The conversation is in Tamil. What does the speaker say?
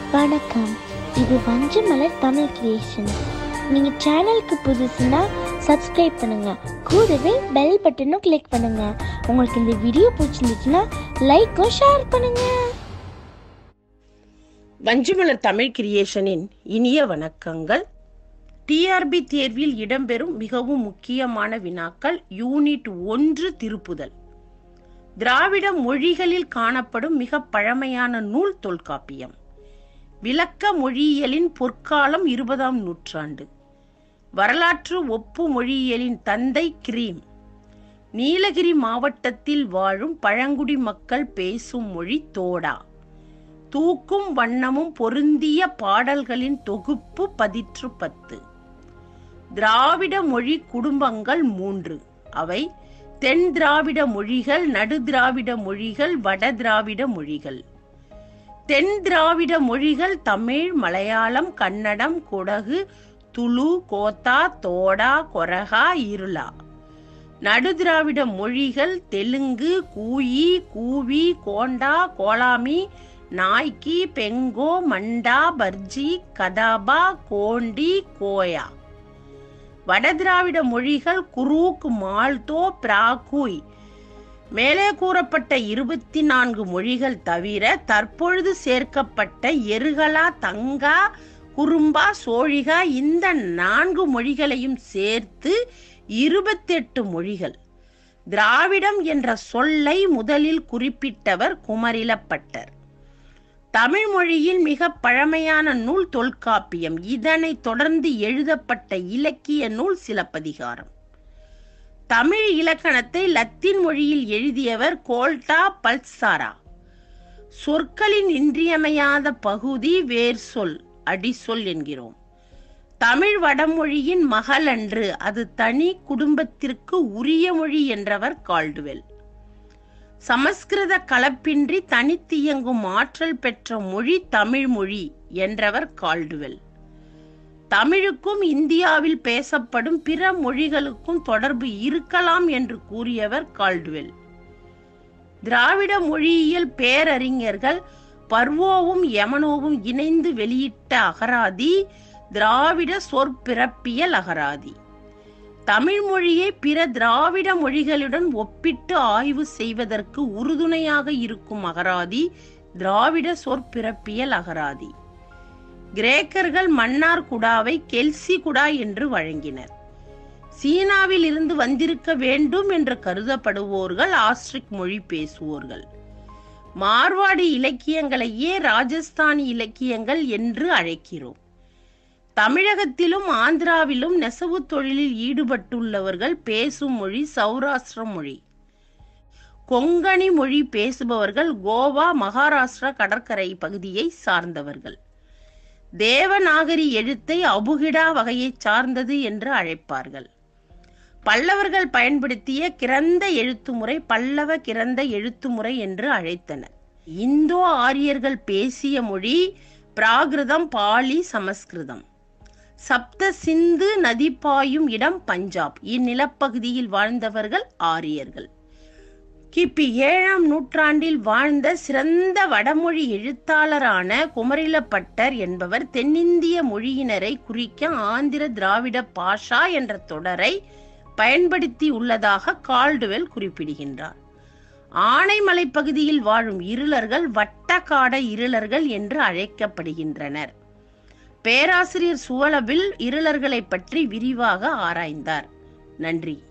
வணக்கம் இது வஞ்சமலர் தமிழ் கிரியேஷன் நீங்கள் சேனலுக்கு புதுசுன்னா சப்ஸ்கிரைப் பண்ணுங்க கூடவே பெல் பட்டனும் கிளிக் பண்ணுங்க உங்களுக்கு இந்த வீடியோ பிடிச்சிருந்துச்சுன்னா லைக்கும் ஷேர் பண்ணுங்க வஞ்சிமலர் தமிழ் கிரியேஷனின் இனிய வணக்கங்கள் டிஆர்பி தேர்வில் இடம்பெறும் மிகவும் முக்கியமான வினாக்கள் யூனிட் ஒன்று திருப்புதல் திராவிட மொழிகளில் காணப்படும் மிக பழமையான நூல் தொல்காப்பியம் விளக்க மொழியியலின் பொற்காலம் இருபதாம் நூற்றாண்டு வரலாற்று ஒப்பு மொழியியலின் தந்தை கிரீம் நீலகிரி மாவட்டத்தில் வாழும் பழங்குடி மக்கள் பேசும் மொழி தோடா தூக்கும் வண்ணமும் பொருந்திய பாடல்களின் தொகுப்பு பதிற்று பத்து திராவிட மொழி குடும்பங்கள் மூன்று அவை தென் திராவிட மொழிகள் நடு திராவிட மொழிகள் வட திராவிட மொழிகள் தென் திராவிட மொழிகள் தமிழ் மலையாளம் கன்னடம் குடகு துளு கோத்தா தோடா கொரகா இருளா நடு திராவிட மொழிகள் தெலுங்கு கூயி கூவி கோண்டா கோலாமி நாய்க்கி பெங்கோ மண்டா பர்ஜி கதாபா கோண்டி கோயா வடதிராவிட மொழிகள் குரூக் மால்தோ பிராகுய் மேலே கூறப்பட்ட இருபத்தி நான்கு மொழிகள் தவிர தற்பொழுது சேர்க்கப்பட்ட எருகலா தங்கா குறும்பா சோழிகா இந்த நான்கு மொழிகளையும் சேர்த்து இருபத்தெட்டு மொழிகள் திராவிடம் என்ற சொல்லை முதலில் குறிப்பிட்டவர் குமரிலப்பட்டர் தமிழ் மொழியில் மிக பழமையான நூல் தொல்காப்பியம் இதனை தொடர்ந்து எழுதப்பட்ட இலக்கிய நூல் சிலப்பதிகாரம் தமிழ் இலக்கணத்தை லத்தீன் மொழியில் எழுதியவர் கோல்டா பல்சாரா சொற்களின் இன்றியமையாத பகுதி வேர் சொல் அடிசொல் என்கிறோம் தமிழ் வடமொழியின் மகள் அன்று அது தனி குடும்பத்திற்கு உரிய மொழி என்றவர் கால்டுவெல் சமஸ்கிருத கலப்பின்றி தனித்தியங்கும் ஆற்றல் பெற்ற மொழி தமிழ் மொழி என்றவர் கால்டுவெல் தமிழுக்கும் இந்தியாவில் பேசப்படும் பிற மொழிகளுக்கும் தொடர்பு இருக்கலாம் என்று கூறியவர் கால்டுவெல் திராவிட மொழியியல் பேரறிஞர்கள் பர்வோவும் யமனோவும் இணைந்து வெளியிட்ட அகராதி திராவிட சொற்பிறப்பியல் அகராதி தமிழ் மொழியை பிற திராவிட மொழிகளுடன் ஒப்பிட்டு ஆய்வு செய்வதற்கு உறுதுணையாக இருக்கும் அகராதி திராவிட சொற்பிறப்பியல் அகராதி கிரேக்கர்கள் மன்னார் குடாவை கெல்சி குடா என்று வழங்கினர் சீனாவில் இருந்து வந்திருக்க வேண்டும் என்று கருதப்படுவோர்கள் ஆஸ்ட்ரிக் மொழி பேசுவோர்கள் மார்வாடி இலக்கியங்களையே ராஜஸ்தானி இலக்கியங்கள் என்று அழைக்கிறோம் தமிழகத்திலும் ஆந்திராவிலும் நெசவு தொழிலில் ஈடுபட்டுள்ளவர்கள் பேசும் மொழி சௌராஷ்டிர மொழி கொங்கணி மொழி பேசுபவர்கள் கோவா மகாராஷ்டிரா கடற்கரை பகுதியை சார்ந்தவர்கள் தேவநாகரி எழுத்தை அபுகிடா வகையை சார்ந்தது என்று அழைப்பார்கள் பல்லவர்கள் பயன்படுத்திய கிரந்த எழுத்துமுறை பல்லவ கிரந்த எழுத்துமுறை என்று அழைத்தனர் இந்தோ ஆரியர்கள் பேசிய மொழி பிராகிருதம் பாலி சமஸ்கிருதம் சப்த சிந்து நதி பாயும் இடம் பஞ்சாப் இந்நிலப்பகுதியில் வாழ்ந்தவர்கள் ஆரியர்கள் கிபி ஏழாம் நூற்றாண்டில் வாழ்ந்த சிறந்த வடமொழி எழுத்தாளரான குமரிலப்பட்டர் என்பவர் தென்னிந்திய மொழியினரை குறிக்க ஆந்திர திராவிட பாஷா என்ற தொடரை பயன்படுத்தி உள்ளதாக கால்டுவெல் குறிப்பிடுகின்றார் ஆனைமலை பகுதியில் வாழும் இருளர்கள் வட்டக்காட இருளர்கள் என்று அழைக்கப்படுகின்றனர் பேராசிரியர் சுவலபில் இருளர்களை பற்றி விரிவாக ஆராய்ந்தார் நன்றி